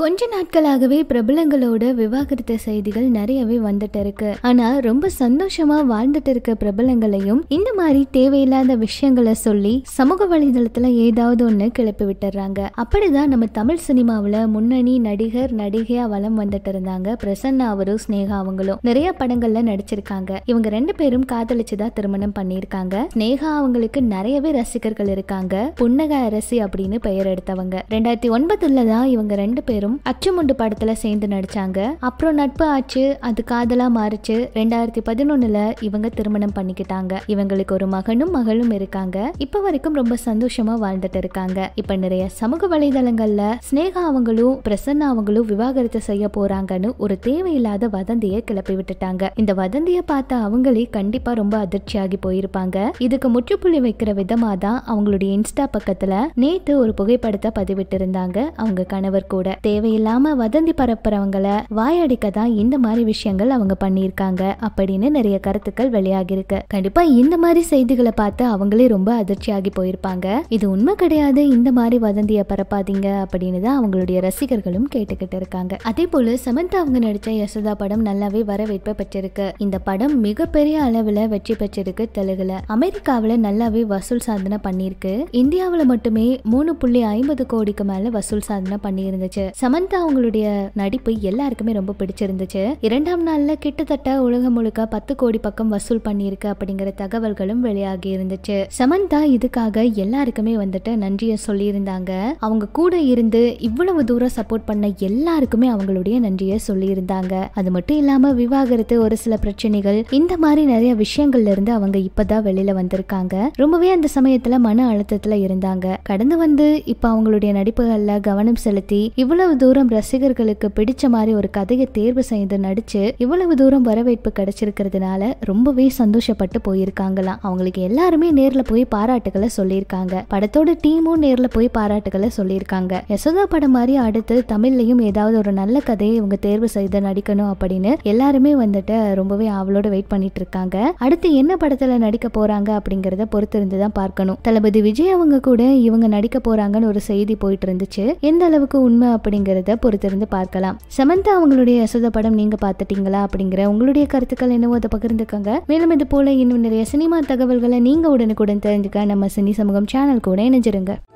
கொஞ்ச நாட்களாகவே பிரபலங்களோட விவாகரத்து செய்திகள் நிறையவே வந்துட்டு இருக்கு ஆனா ரொம்ப சந்தோஷமா வாழ்ந்துட்டு இருக்க பிரபலங்களையும் இந்த மாதிரி தேவையில்லாத விஷயங்களை சொல்லி சமூக வலைதளத்துல ஏதாவது ஒண்ணு கிளப்பி விட்டுறாங்க அப்படிதான் நம்ம தமிழ் சினிமாவுல முன்னணி நடிகர் நடிகையா வலம் வந்துட்டு இருந்தாங்க பிரசன்னா அவரும் ஸ்னேகா அவங்களும் நிறைய படங்கள்ல நடிச்சிருக்காங்க இவங்க ரெண்டு பேரும் காதலிச்சுதான் திருமணம் பண்ணியிருக்காங்க ஸ்னேகா அவங்களுக்கு நிறையவே ரசிகர்கள் இருக்காங்க புன்னக அரசி அப்படின்னு பெயர் எடுத்தவங்க ரெண்டாயிரத்தி ஒன்பதுல தான் இவங்க ரெண்டு பேரும் அச்சுமுண்டு படத்துல சேர்ந்து நடிச்சாங்க அப்புறம் நட்பு ஆச்சு அது காதலா மாறுச்சு ரெண்டாயிரத்தி பதினொன்னுல இவங்க திருமணம் பண்ணிக்கிட்டாங்க இவங்களுக்கு ஒரு மகனும் மகளும் இருக்காங்க இப்ப வரைக்கும் ரொம்ப சந்தோஷமா வாழ்ந்துட்டு இருக்காங்க இப்ப நிறைய சமூக வலைதளங்கள்ல ஸ்னேகா அவங்களும் பிரசன்னா அவங்களும் விவாகரத்து செய்ய போறாங்கன்னு ஒரு தேவையில்லாத வதந்தியை கிளப்பி விட்டுட்டாங்க இந்த வதந்தியை பார்த்த அவங்களே கண்டிப்பா ரொம்ப அதிர்ச்சியாகி போயிருப்பாங்க இதுக்கு முற்றுப்புள்ளி வைக்கிற விதமா தான் அவங்களுடைய இன்ஸ்டா பக்கத்துல நேத்து ஒரு புகைப்படத்தை பதிவிட்டு இருந்தாங்க அவங்க கணவர் கூட தேவையில்லாம வதந்தி பரப்புறவங்கள வாயடிக்க தான் இந்த மாதிரி விஷயங்கள் அவங்க பண்ணியிருக்காங்க அப்படின்னு நிறைய கருத்துக்கள் வெளியாகிருக்கு கண்டிப்பா இந்த மாதிரி செய்திகளை பார்த்து அவங்களே ரொம்ப அதிர்ச்சியாகி போயிருப்பாங்க இது உண்மை கிடையாது இந்த மாதிரி வதந்திய பரப்பாதீங்க அப்படின்னு தான் அவங்களுடைய ரசிகர்களும் கேட்டுக்கிட்டு இருக்காங்க அதே போல சமந்தா அவங்க நடிச்ச யசோதா படம் நல்லாவே வரவேற்பை பெற்றிருக்கு இந்த படம் மிகப்பெரிய அளவுல வெற்றி பெற்றிருக்கு தெலுங்குல அமெரிக்காவுல நல்லாவே வசூல் சாதனை பண்ணியிருக்கு இந்தியாவுல மட்டுமே மூணு புள்ளி ஐம்பது கோடிக்கு மேல வசூல் சாதனை பண்ணியிருந்துச்சு சமந்தா அவங்களுடைய நடிப்பு எல்லாருக்குமே ரொம்ப பிடிச்சிருந்துச்சு இரண்டாம் நாள்ல கிட்டத்தட்ட உலகம் முழுக்க பத்து கோடி பக்கம் வசூல் பண்ணியிருக்கு அப்படிங்கிற தகவல்களும் வெளியாகி இருந்துச்சு சமந்தா இதுக்காக எல்லாருக்குமே வந்துட்டு நன்றியை சொல்லியிருந்தாங்க அவங்க கூட இருந்து இவ்வளவு தூரம் சப்போர்ட் பண்ண எல்லாருக்குமே அவங்களுடைய நன்றியை சொல்லியிருந்தாங்க அது மட்டும் இல்லாம விவாகரத்து ஒரு சில பிரச்சனைகள் இந்த மாதிரி நிறைய விஷயங்கள்ல இருந்து அவங்க இப்பதான் வெளியில வந்திருக்காங்க ரொம்பவே அந்த சமயத்துல மன அழுத்தத்துல இருந்தாங்க கடந்து வந்து இப்ப அவங்களுடைய நடிப்புகள்ல கவனம் செலுத்தி இவ்வளவு தூரம் ரசிகர்களுக்கு பிடிச்ச மாதிரி ஒரு கதையை தேர்வு செய்து நடிச்சு இவ்வளவு தூரம் வரவேற்பு கிடைச்சிருக்கிறதுனால ரொம்பவே சந்தோஷப்பட்டு போயிருக்காங்களாம் அவங்களுக்கு எல்லாருமே நேர்ல போய் பாராட்டுகளை சொல்லியிருக்காங்க படத்தோட டீமும் நேர்ல போய் பாராட்டுகளை சொல்லியிருக்காங்க யசோதா படம் மாதிரி அடுத்து தமிழ்லயும் ஏதாவது ஒரு நல்ல கதையை இவங்க தேர்வு செய்து நடிக்கணும் அப்படின்னு எல்லாருமே வந்துட்டு ரொம்பவே ஆவலோட வெயிட் பண்ணிட்டு இருக்காங்க அடுத்து என்ன படத்துல நடிக்க போறாங்க அப்படிங்கறத பொறுத்திருந்து தான் பார்க்கணும் தளபதி விஜய் அவங்க கூட இவங்க நடிக்க போறாங்கன்னு ஒரு செய்தி போயிட்டு இருந்துச்சு எந்த அளவுக்கு உண்மை அப்படிங்கறத பொறுத்திருந்து பார்க்கலாம் சமந்தா அவங்களுடைய யசோதா படம் நீங்க பார்த்துட்டீங்களா அப்படிங்கிற உங்களுடைய கருத்துக்கள் என்னவோ அதை பகிர்ந்துக்கங்க மேலும் இது போல இன்னும் நிறைய சினிமா தகவல்களை நீங்க உடனுக்குடன் தெரிஞ்சுக்க நம்ம சினி சமூகம் சேனல் கூட இணைஞ்சிருங்க